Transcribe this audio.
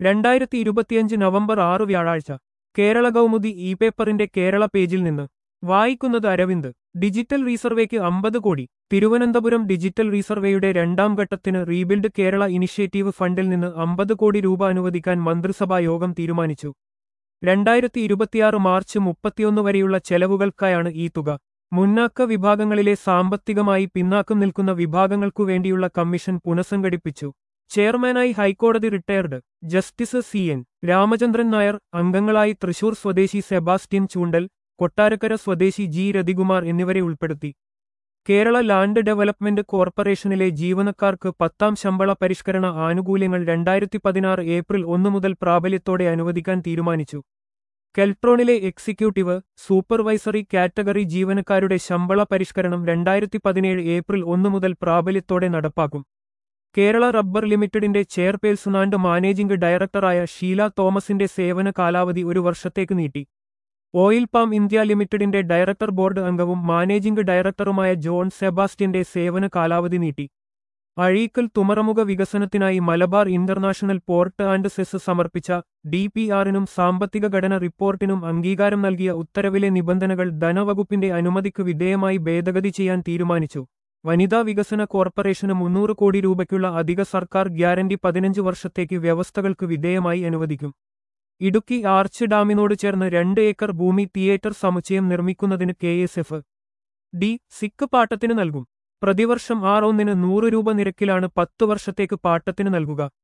രണ്ടായിരത്തി ഇരുപത്തിയഞ്ച് നവംബർ ആറ് വ്യാഴാഴ്ച കേരള കൗമുദി ഇ പേപ്പറിന്റെ കേരള പേജിൽ നിന്ന് വായിക്കുന്നത് അരവിന്ദ് ഡിജിറ്റൽ റീസർവേക്ക് അമ്പത് കോടി തിരുവനന്തപുരം ഡിജിറ്റൽ റീസർവേയുടെ രണ്ടാം ഘട്ടത്തിന് റീബിൽഡ് കേരള ഇനിഷ്യേറ്റീവ് ഫണ്ടിൽ നിന്ന് അമ്പത് കോടി രൂപ അനുവദിക്കാൻ മന്ത്രിസഭാ യോഗം തീരുമാനിച്ചു രണ്ടായിരത്തി ഇരുപത്തിയാറ് മാർച്ച് മുപ്പത്തിയൊന്ന് വരെയുള്ള ചെലവുകൾക്കായാണ് ഈ തുക മുന്നാക്ക വിഭാഗങ്ങളിലെ സാമ്പത്തികമായി പിന്നാക്കം നിൽക്കുന്ന വിഭാഗങ്ങൾക്കു വേണ്ടിയുള്ള കമ്മീഷൻ പുനഃസംഘടിപ്പിച്ചു ചെയർമാനായി ഹൈക്കോടതി retired justice C N Ramachandran Nair അംഗങ്ങളായി തൃശൂർ സ്വദേശി സെബാസ്റ്റ്യൻ ചൂണ്ടൽ കൊട്ടാരക്കര സ്വദേശി ജി രതികുമാർ എന്നിവരെ ഉൾപ്പെടുത്തി കേരള ലാൻഡ് ഡെവലപ്മെന്റ് കോർപ്പറേഷനിലെ ജീവനക്കാർക്ക് പത്താം ശമ്പള പരിഷ്കരണ ആനുകൂല്യങ്ങൾ രണ്ടായിരത്തി പതിനാറ് ഏപ്രിൽ ഒന്ന് മുതൽ പ്രാബല്യത്തോടെ അനുവദിക്കാൻ തീരുമാനിച്ചു കെൽട്രോണിലെ എക്സിക്യൂട്ടീവ് സൂപ്പർവൈസറി കാറ്റഗറി ജീവനക്കാരുടെ ശമ്പള പരിഷ്കരണം രണ്ടായിരത്തി പതിനേഴ് ഏപ്രിൽ ഒന്ന് മുതൽ പ്രാബല്യത്തോടെ നടപ്പാക്കും കേരള റബ്ബർ ലിമിറ്റഡിന്റെ ചെയർപേഴ്സൺ ആൻഡ് മാനേജിംഗ് ഡയറക്ടറായ ഷീല തോമസിന്റെ സേവന കാലാവധി ഒരു വർഷത്തേക്ക് നീട്ടി ഓയിൽ പാം ഇന്ത്യ ലിമിറ്റഡിന്റെ ഡയറക്ടർ ബോർഡ് അംഗവും മാനേജിംഗ് ഡയറക്ടറുമായ ജോൺ സെബാസ്റ്റ്യന്റെ സേവന കാലാവധി നീട്ടി അഴീക്കൽ തുമറമുഖ വികസനത്തിനായി Malabar international port and SEZ സമർപ്പിച്ച ഡി പി ആറിനും സാമ്പത്തിക ഘടന റിപ്പോർട്ടിനും അംഗീകാരം നൽകിയ ഉത്തരവിലെ നിബന്ധനകൾ ധനവകുപ്പിന്റെ അനുമതിക്ക് വിധേയമായി ഭേദഗതി ചെയ്യാൻ തീരുമാനിച്ചു വനിതാ വികസന കോർപ്പറേഷന് മുന്നൂറ് കോടി രൂപയ്ക്കുള്ള അധിക സർക്കാർ ഗ്യാരണ്ടി പതിനഞ്ച് വർഷത്തേക്ക് വ്യവസ്ഥകൾക്ക് വിധേയമായി അനുവദിക്കും ഇടുക്കി ആർച്ച് ഡാമിനോട് ചേർന്ന് രണ്ട് ഏക്കർ ഭൂമി തിയേറ്റർ സമുച്ചയം നിർമ്മിക്കുന്നതിന് കെ എസ് എഫ് ഡി സിക്ക് പാട്ടത്തിന് നൽകും പ്രതിവർഷം ആർ ഒന്നിന് നൂറ് രൂപ നിരക്കിലാണ് പത്ത് വർഷത്തേക്ക് പാട്ടത്തിന് നൽകുക